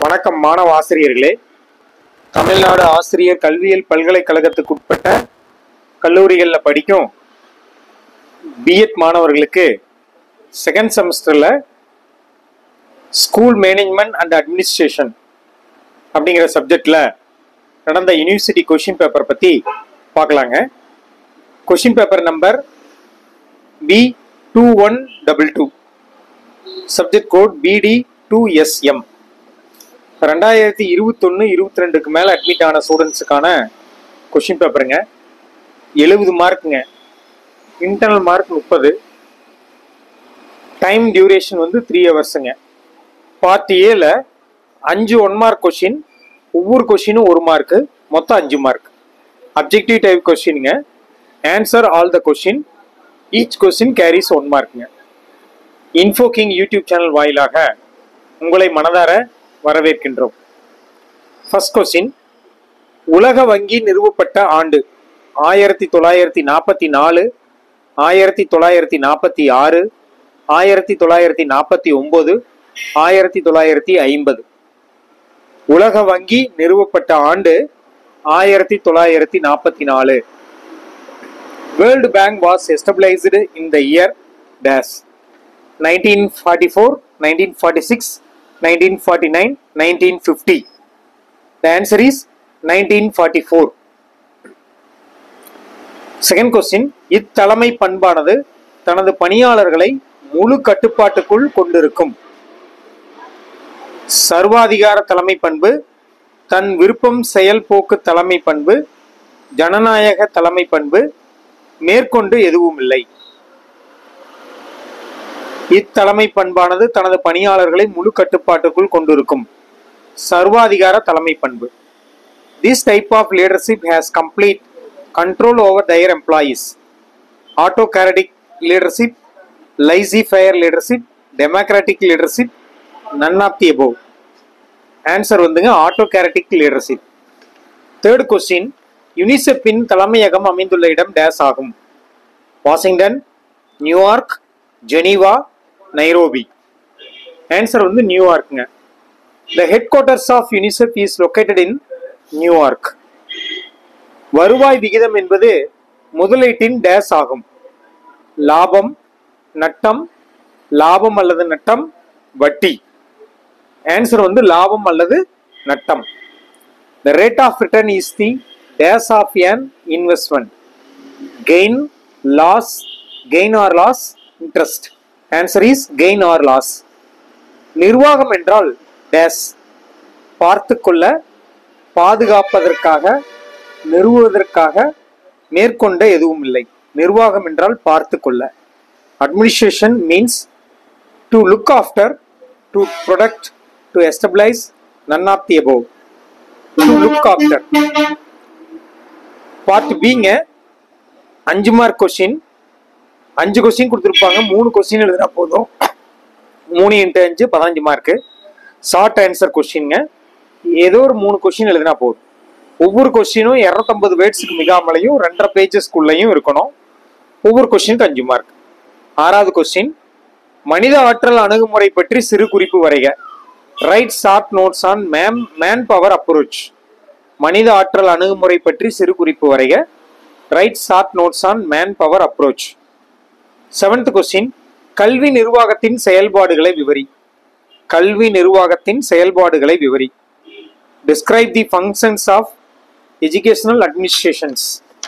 வணக்கம் மாணவ ஆசிரியர்களே தமிழ்நாடு ஆசிரியர் கல்வியியல் பல்கலைக்கழகத்துக்கு உட்பட்ட கல்லூரிகளில் படிக்கும் பிஎட் மாணவர்களுக்கு செகண்ட் செமஸ்டரில் ஸ்கூல் மேனேஜ்மெண்ட் அண்ட் அட்மினிஸ்ட்ரேஷன் அப்படிங்கிற சப்ஜெக்டில் நடந்த யூனிவர்சிட்டி கொஷின் பேப்பர் பற்றி பார்க்கலாங்க question paper number B two one double two subject code P D two S M ரெண்டாயிரத்தி இருபத்தொன்று இருபத்தி ரெண்டுக்கு மேலே அட்மிட் ஆன ஸ்டூடெண்ட்ஸுக்கான கொஷின் பேப்பருங்க எழுபது மார்க்குங்க இன்டர்னல் மார்க் முப்பது டைம் டியூரேஷன் வந்து த்ரீ ஹவர்ஸுங்க பார்ட் ஏல அஞ்சு ஒன் மார்க் கொஷின் ஒவ்வொரு கொஷினும் ஒரு மார்க்கு மொத்தம் அஞ்சு மார்க் அப்ஜெக்டிவ் டைப் கொஷினுங்க answer all the question each question carries one மார்க்குங்க இன்ஃபோ கிங் யூடியூப் சேனல் வாயிலாக உங்களை மனதார வரவேற்கின்றோம் ஃபர்ஸ்ட் கொஸ்டின் உலக வங்கி நிறுவப்பட்ட ஆண்டு ஆயிரத்தி தொள்ளாயிரத்தி நாற்பத்தி நாலு ஆயிரத்தி தொள்ளாயிரத்தி நாற்பத்தி ஆறு ஆயிரத்தி தொள்ளாயிரத்தி நாற்பத்தி ஒன்பது ஆயிரத்தி தொள்ளாயிரத்தி ஐம்பது உலக வங்கி நிறுவப்பட்ட ஆண்டு ஆயிரத்தி தொள்ளாயிரத்தி நாற்பத்தி நாலு world bank was established in the year days 1944, 1946, 1949, 1950. The answer is 1944. Second question இத்தலைமை பண்பானது தனது பணியாளர்களை முழு கட்டுப்பாட்டுக்குள் கொண்டிருக்கும் சர்வாதிகார தலைமை பண்பு தன் விருப்பம் செயல்போக்கு தலைமை பண்பு ஜனநாயக தலைமை பண்பு மேற்கொண்டு எதுவும் இல்லை இத்தலைமை பண்பானது தனது பணியாளர்களை முழு கட்டுப்பாட்டுக்குள் கொண்டிருக்கும் சர்வாதிகார தலைமை பண்பு this type of leadership has complete control over their employees autocratic leadership laissez faire leadership democratic leadership none of the above answer வந்துங்க ஆட்டோகிராட்டிக் லீடர்ஷிப் தேர்ட் கொஸ்டின் யுனிசெஃபின் தலைமையகம் அமைந்துள்ள இடம் டேஸ் ஆகும் Washington New York Geneva Nairobi answer வந்து நியூயார்க்குங்க the headquarters of UNICEF is located in New York வருவாய் விகிதம் என்பது முதலீட்டின் டேஸ் ஆகும் லாபம் நட்டம் லாபம் அல்லது நட்டம் வட்டி ஆன்சர் வந்து லாபம் அல்லது நட்டம் the rate of return is the dash of an investment gain loss gain or loss interest answer is gain or loss நிர்வாகம் என்றால் டேஸ் பார்த்து கொள்ள பாதுகாப்பதற்காக நிறுவுவதற்காக மேற்கொண்ட எதுவும் இல்லை நிர்வாகம் என்றால் பார்த்து கொள்ள administration means to look after to protect to establish none of the above to look after part பிங்க அஞ்சு மார்க் கொஸ்டின் அஞ்சு கொஸ்டின் கொடுத்துருப்பாங்க மூணு கொஸ்டின் எழுதினா போதும் மூணு இன்ட்டு அஞ்சு பதினஞ்சு மார்க்கு ஷார்ட் ஆன்சர் கொஸ்டின்ங்க ஏதோ ஒரு மூணு கொஸ்டின் எழுதினா போதும் ஒவ்வொரு கொஸ்டினும் இரநூத்தம்பது வேர்ட்ஸுக்கு மிகாமலையும் ரெண்டரை பேஜஸ்க்குள்ளேயும் இருக்கணும் ஒவ்வொரு கொஸ்டினுக்கு அஞ்சு மார்க் ஆறாவது கொஸ்டின் மனித ஆற்றல் அணுகுமுறை பற்றி சிறு குறிப்பு வரைக ரைட் ஷார்ட் நோட்ஸ் ஆன் மேம் மேன் பவர் அப்ரோச் மனித ஆற்றல் அணுகுமுறை பற்றி சிறு குறிப்பு வரைக write short notes on manpower approach seventh question கல்வி நிர்வாகத்தின் செயல்பாடுகளை விவரி கல்வி நிர்வாகத்தின் செயல்பாடுகளை விவரி describe the functions of educational administrations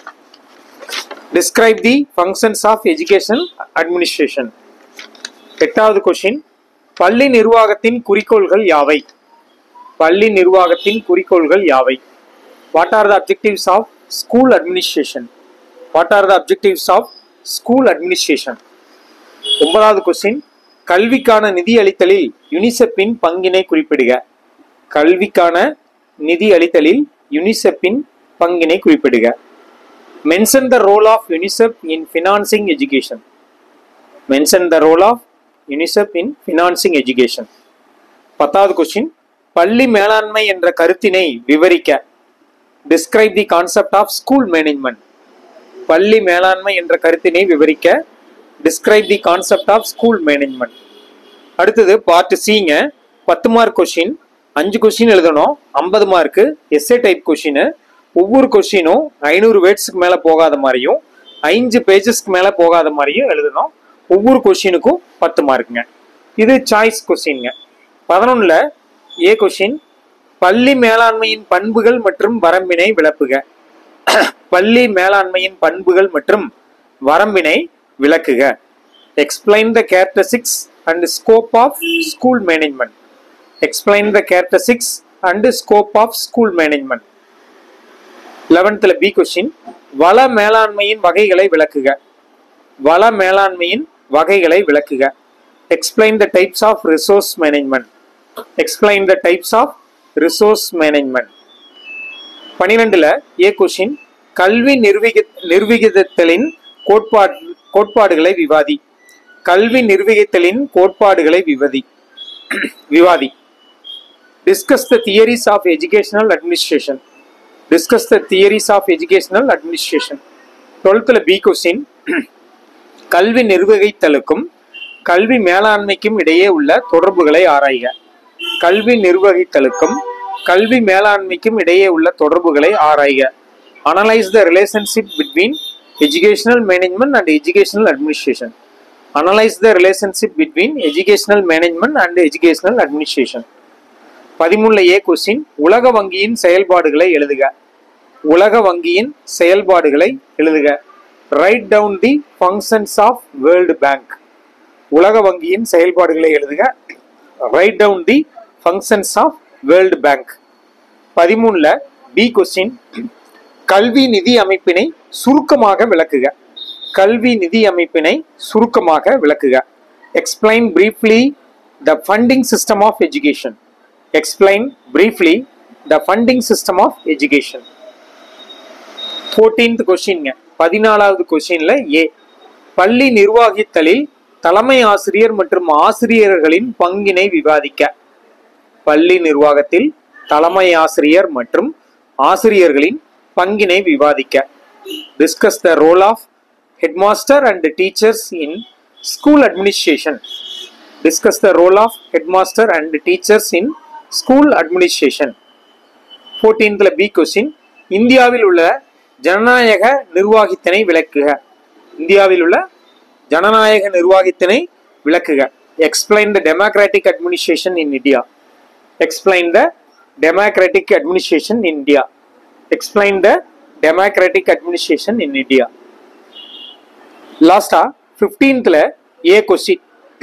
describe the functions of education administration எட்டாவது கொஸ்டின் பள்ளி நிர்வாகத்தின் குறிக்கோள்கள் யாவை பள்ளி நிர்வாகத்தின் குறிக்கோள்கள் யாவை what are the objectives of school administration what are the objectives of school administration ஒன்பதாவது கொஸ்டின் கல்விக்கான நிதி அளித்தலில் யுனிசெஃபின் பங்கினை குறிப்பிடுக கல்விக்கான நிதி அளித்தலில் யுனிசெஃபின் பங்கினை குறிப்பிடுக mention the role of UNICEF in financing education mention the role of UNICEF in financing education பத்தாவது கொஸ்டின் பள்ளி மேலாண்மை என்ற கருத்தினை விவரிக்க describe the concept of school management பள்ளி மேலாண்மை என்ற கருத்தினை விவரிக்க describe the concept of school management அடுத்தது பார்ட் சிங்க பத்து மார்க் கொஷின் அஞ்சு கொஸ்டின் எழுதணும் ஐம்பது மார்க்கு எஸ்ஏ டைப் கொஷின் ஒவ்வொரு கொஸ்டினும் ஐநூறு வேர்ட்ஸ்க்கு மேலே போகாத மாதிரியும் ஐந்து பேஜஸ்க்கு மேலே போகாத மாதிரியும் எழுதணும் ஒவ்வொரு கொஸ்டினுக்கும் பத்து மார்க்குங்க இது சாய்ஸ் கொஸ்டின்ங்க பதினொன்றில் ஏ கொஷின் பள்ளி மேலாண்மையின் பண்புகள் மற்றும் வரம்பினை விளக்குக பள்ளி மேலாண்மையின் பண்புகள் மற்றும் வரம்பினை விளக்குக explain the characteristics and scope of school management explain the characteristics and scope of school management லெவன்த்தில் பி கொஸ்டின் வள மேலாண்மையின் வகைகளை விளக்குக வள மேலாண்மையின் வகைகளை விளக்குக explain the types of resource management explain the types of resource management பனிரெண்டுல ஏ கொஷின் கல்வி நிர்வகிக நிர்வகித்தலின் கோட்பாடு கோட்பாடுகளை விவாதி கல்வி நிர்வகித்தலின் கோட்பாடுகளை விவாதி விவாதி discuss the theories of educational administration discuss the theories of educational administration டுவெல்த்தில் பி கொஸ்டின் கல்வி நிர்வகித்தலுக்கும் கல்வி மேலாண்மைக்கும் இடையே உள்ள தொடர்புகளை ஆராய்க கல்வி நிர்வகித்தலுக்கும் கல்வி மேலாண்மைக்கும் இடையே உள்ள தொடர்புகளை ஆராய்க analyse the relationship between educational management and educational administration analyse the relationship between educational management and educational administration பதிமூணுல ஏ கொஸ்டின் உலக வங்கியின் செயல்பாடுகளை எழுதுக உலக வங்கியின் செயல்பாடுகளை எழுதுக write down the functions of World Bank உலக வங்கியின் செயல்பாடுகளை எழுதுக write down the functions of World Bank பதிமூணுல பி கொஸ்டின் கல்வி நிதி அமைப்பினை சுருக்கமாக விளக்குக கல்வி நிதி அமைப்பினை சுருக்கமாக விளக்குக explain briefly the funding system of education explain briefly the funding system of education fourteenth கொஸ்டின்ங்க பதினாலாவது கொஸ்டின்ல ஏ பள்ளி நிர்வாகித்தலில் தலைமை ஆசிரியர் மற்றும் ஆசிரியர்களின் பங்கினை விவாதிக்க பள்ளி நிர்வாகத்தில் தலைமை ஆசிரியர் மற்றும் ஆசிரியர்களின் பங்கினை விவாதிக்க discuss the role of headmaster and teachers in school administration discuss the role of headmaster and teachers in school administration ஃபோர்டீன்த்ல பி கொஸ்டின் இந்தியாவில் உள்ள ஜனநாயக நிர்வாகத்தினை விளக்குக இந்தியாவில் உள்ள ஜனநாயக நிர்வாகத்தினை விளக்குக explain the democratic administration in India explain the democratic administration in India explain the democratic administration in India லாஸ்டா ஃபிஃப்டீன்த்ல ஏ கொஸ்டின்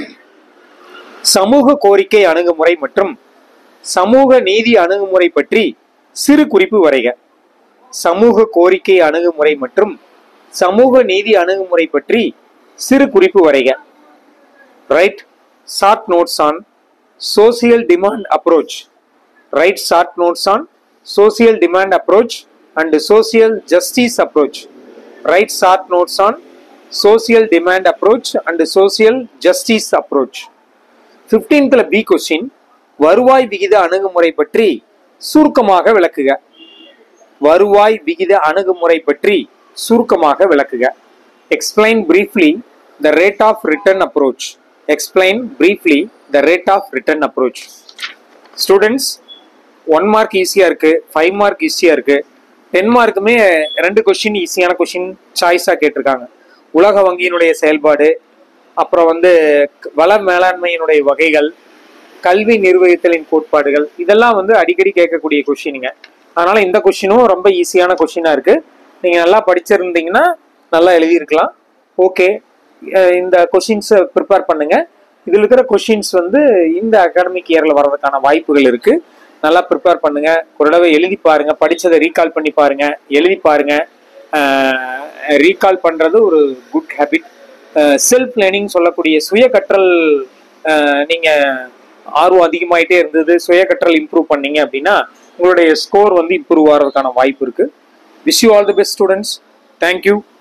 சமூக கோரிக்கை அணுகுமுறை மற்றும் சமூக நீதி அணுகுமுறை பற்றி சிறு குறிப்பு வரைக சமூக கோரிக்கை அணுகுமுறை மற்றும் சமூக நீதி அணுகுமுறை பற்றி சிறு குறிப்பு வரைக write short notes on social demand approach write short notes on social demand approach and social justice approach write short notes on social demand approach and social justice approach ஃபிஃப்டீன்த்தில் பி கொஸ்டின் வருவாய் விகித அணுகுமுறை பற்றி சுருக்கமாக விளக்குக வருவாய் விகித அணுகுமுறை பற்றி சுருக்கமாக விளக்குக explain briefly the rate of return approach explain briefly the rate of return approach students one mark ஈஸியாக இருக்குது ஃபைவ் மார்க் ஈஸியாக இருக்குது டென் மார்க்குமே ரெண்டு கொஷின் ஈஸியான கொஷின் சாய்ஸாக கேட்டிருக்காங்க உலக வங்கியினுடைய செயல்பாடு அப்புறம் வந்து வள மேலாண்மையினுடைய வகைகள் கல்வி நிர்வகித்தலின் கோட்பாடுகள் இதெல்லாம் வந்து அடிக்கடி கேட்கக்கூடிய கொஷினுங்க அதனால இந்த கொஷினும் ரொம்ப ஈஸியான கொஷினா இருக்கு நீங்க நல்லா படிச்சிருந்தீங்கன்னா நல்லா எழுதியிருக்கலாம் ஓகே இந்த கொஷின்ஸை ப்ரிப்பேர் பண்ணுங்க இதில் இருக்கிற கொஷின்ஸ் வந்து இந்த அகாடமிக் இயர்ல வர்றதுக்கான வாய்ப்புகள் இருக்கு நல்லா ப்ரிப்பேர் பண்ணுங்க ஒரு தடவை எழுதி பாருங்க படிச்சதை ரீகால் பண்ணி பாருங்க எழுதி பாருங்க ரீகால் பண்றது ஒரு குட் ஹேபிட் செல்ஃப் லேர்னிங் சொல்லக்கூடிய சுய கற்றல் அஹ், நீங்க ஆர்வம் அதிகமாயிட்டே இருந்தது சுய கற்றல் இம்ப்ரூவ் பண்ணீங்க அப்படின்னா உங்களுடைய ஸ்கோர் வந்து இம்ப்ரூவ் ஆகிறதுக்கான வாய்ப்பு இருக்கு wish you all the best students thank you